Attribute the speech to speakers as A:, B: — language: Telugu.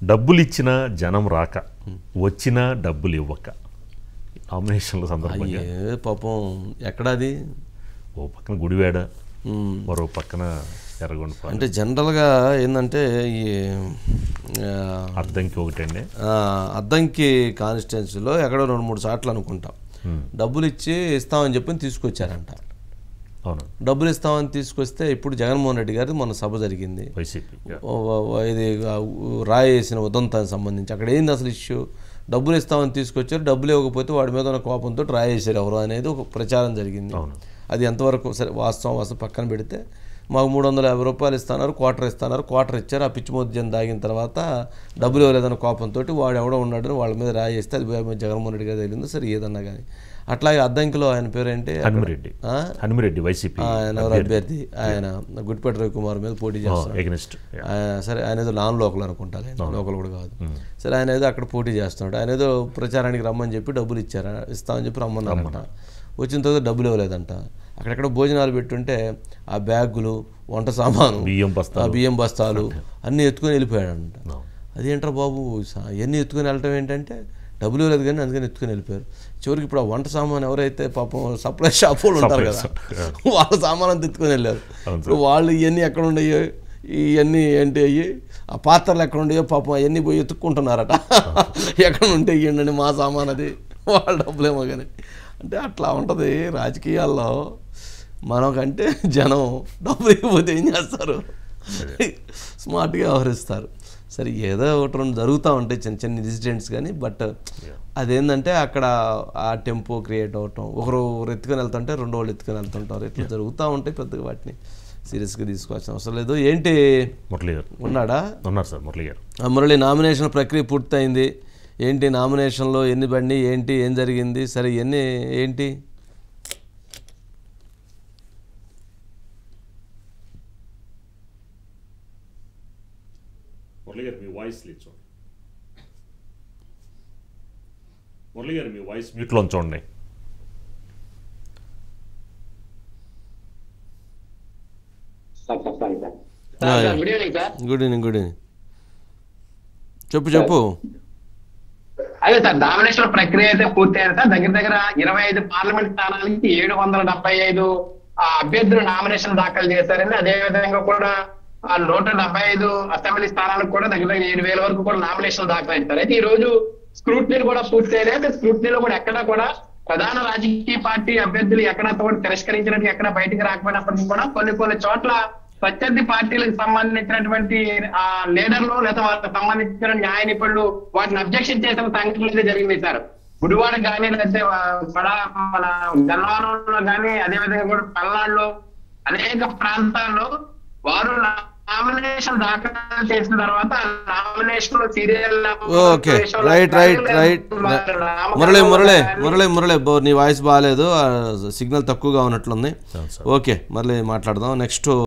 A: డబ్బులు ఇచ్చినా జనం రాక వచ్చినా డబ్బులు ఇవ్వక నామినేషన్ల సందర్భంగా
B: అయ్యే పాపం ఎక్కడది
A: ఓ పక్కన గుడివాడ
B: ఉమ్.
A: మరో పక్కన ఎర్రగొండపాలెం
B: అంటే జనరల్గా ఏంటంటే ఈ ఆ,
A: అద్దంకి ఒకటండి
B: ఆ, అద్దంకి కాన్స్టిట్యున్సీలో ఎక్కడో రెండు మూడు సార్లు అనుకుంటాం డబ్బులు ఇచ్చి ఇస్తామని చెప్పి తీసుకొచ్చారంట
A: అవును
B: డబ్బులు ఇస్తామని తీసుకొస్తే ఇప్పుడు జగన్మోహన్ రెడ్డి గారి మొన్న సభ జరిగింది
A: వైసీపీ
B: ఓ- ఓ- ఓ- ఇది ఆ ఊ- రాయి వేసిన ఉదంతానికి సంబంధించి అక్కడ ఏంది అసలు ఇష్యూ డబ్బులు ఇస్తామని తీసుకొచ్చారు డబ్బులు ఇవ్వకపోతే వాడి మీద ఉన్న కోపంతో రాయి వేసారు ఎవరు అనేది ఒక ప్రచారం జరిగింది
A: అవును.
B: అది ఎంతవరకు సరే వాస్తవం వాస్తవం పక్కన పెడితే మాకు మూడు వందల యాభై రూపాయలు ఇస్తున్నారు క్వార్టర్ ఇస్తున్నారు క్వార్టర్ ఇచ్చారు ఆ పిచ్చి మోద్యం దాగిన తర్వాత డబ్బులు ఇవ్వలేదన్న కోపంతో వాడు ఎవడో ఉన్నాడని వాళ్ళ మీద రాయి వేస్తే అది జగన్మోహన్ రెడ్డి గారు తెలియదు సరే ఏదన్నా కానీ అట్లాగే అద్దంకిలో ఆయన పేరు ఏంటి
A: హనుమిరెడ్డి
B: ఆ?
A: హనుమిరెడ్డి వైసీపీ
B: ఆయన ఎవరు అభ్యర్థి ఆయన గుడిపేట రవికుమార్ మీద పోటీ చేస్తారు
A: ఎగనిస్ట్
B: ఆయన సరే ఆయన ఏదో నాన్ లోకల్ అనుకుంటా లోకల్ కూడా కాదు సరే ఆయన ఏదో అక్కడ పోటీ చేస్తున్నాడు ఆయన ఏదో ప్రచారానికి రమ్మని చెప్పి డబ్బులు ఇచ్చారు ఇస్తామని చెప్పి రమ్మన్నారంట వచ్చిన తర్వాత డబ్బులు ఇవ్వలేదంట అక్కడెక్కడ భోజనాలు పెట్టుంటే ఆ బ్యాగులు వంట సామాను
A: బియ్యం
B: ఆ
A: బస్తాలు
B: బియ్యం బస్తాలు అన్నీ ఎత్తుకొని వెళ్ళిపోయాడంట
A: అవును.
B: అదేంట్రా బాబు సా- ఇవన్నీ ఎత్తుకొని వెళ్ళటం ఏంటంటే డబ్బులు ఇవ్వలేదు కానీ అందుకని ఎత్తుకొని వెళ్ళిపోయారు చివరికి ఇప్పుడు ఆ వంట సామాన్ ఎవరైతే పాపం సప్లై షాప్ వాళ్ళు ఉంటారు కదా వాళ్ళ సామాన్ అంతా ఎత్తుకొని వెళ్ళారు
A: అవును
B: ఇప్పుడు వాళ్ళు ఇవన్నీ ఎక్కడ ఉండయో ఇవన్నీ ఏంటి అయ్యి ఆ పాత్రలు ఎక్కడ ఉండయో పాపం అవన్నీ పోయి ఎత్తుక్కుంటున్నారట ఎక్కడ ఉంటే ఇవ్వండి మా సామాన్ అది వాళ్ళ డబ్బులేమో కానీ అంటే అట్లా ఉంటుంది రాజకీయాల్లో మనకంటే జనం డబ్బులు ఇవ్వకపోతే ఏం చేస్తారు స్మార్ట్గా వ్యవహరిస్తారు సరే ఏదో ఒకటి రెండు జరుగుతూ ఉంటాయి చిన్న చిన్న ఇన్సిడెంట్స్ కానీ బట్ అదేంటంటే అక్కడ ఆ టెంపో క్రియేట్ అవటం ఒకరు ఒకరు ఎత్తుకొని వెళ్తుంటే రెండు వాళ్ళు ఎత్తుకొని వెళ్తుంటారు ఇట్లా జరుగుతూ ఉంటాయి పెద్దగా వాటిని సీరియస్గా తీసుకోవాల్సిన అవసరం లేదు ఏంటి
A: మురళి గారు
B: ఉన్నాడా
A: ఉన్నారు సార్ మురళి గారు
B: ఆ మురళి నామినేషన్ ప్రక్రియ పూర్తయింది ఏంటి నామినేషన్లో ఎన్ని బండి ఏంటి ఏం జరిగింది సరే ఎన్ని ఏంటి
A: మురళి గారు మీ వాయిస్ లేదు మురళి గారు మీ వాయిస్ మ్యూట్లో చూడండి
C: సార్ చెప్పాలి సార్
B: ఆ,
C: sir good evening sir
B: good evening good evening చెప్పు చెప్పు
C: అదే సార్ నామినేషన్ ప్రక్రియ అయితే పూర్తయింది సార్ దగ్గర దగ్గర ఇరవై ఐదు పార్లమెంట్ స్థానాలకి ఏడు వందల డెబ్బై ఐదు ఆ, అభ్యర్థులు నామినేషన్ దాఖలు చేశారండి అదే విధంగా కూడా ఆ నూట డెబ్బై ఐదు అసెంబ్లీ స్థానాలకు కూడా దగ్గర దగ్గర ఏడు వేల వరకు కూడా నామినేషన్ దాఖలు అయింది అయితే ఈ రోజు స్క్రూటినీ కూడా పూర్తయినాయి అయితే స్క్రూటినీలో కూడా ఎక్కడ కూడా ప్రధాన రాజకీయ పార్టీ అభ్యర్థులు ఎక్కడ కూడా తిరస్కరించినట్టు ఎక్కడ బయటికి రాకపోయినప్పటికీ కూడా కొన్ని కొన్ని చోట్ల ప్రత్యర్థి పార్టీలకు సంబంధించినటువంటి ఆ లీడర్లు లేదా వాళ్ళకి సంబంధించిన న్యాయ నిపుణులు వాటిని అబ్జెక్షన్ చేసిన సంఘటనలు అయితే జరిగింది సార్ గుడివాడ కానీ లేకపోతే పడ మన గన్నవరంలో కానీ అదే విధంగా కూడా పల్నాడులో అనేక ప్రాంతాల్లో వారు నామినేషన్ దాఖలు చేసిన తర్వాత nomination serial
B: okay right right right Murali Murali Murali Murali బో నీ వాయిస్ బాగాలేదు సిగ్నల్ తక్కువగా ఉన్నట్లుంది
A: అవును సార్
B: ఓకే మళ్ళీ మాట్లాడదాం నెక్స్ట్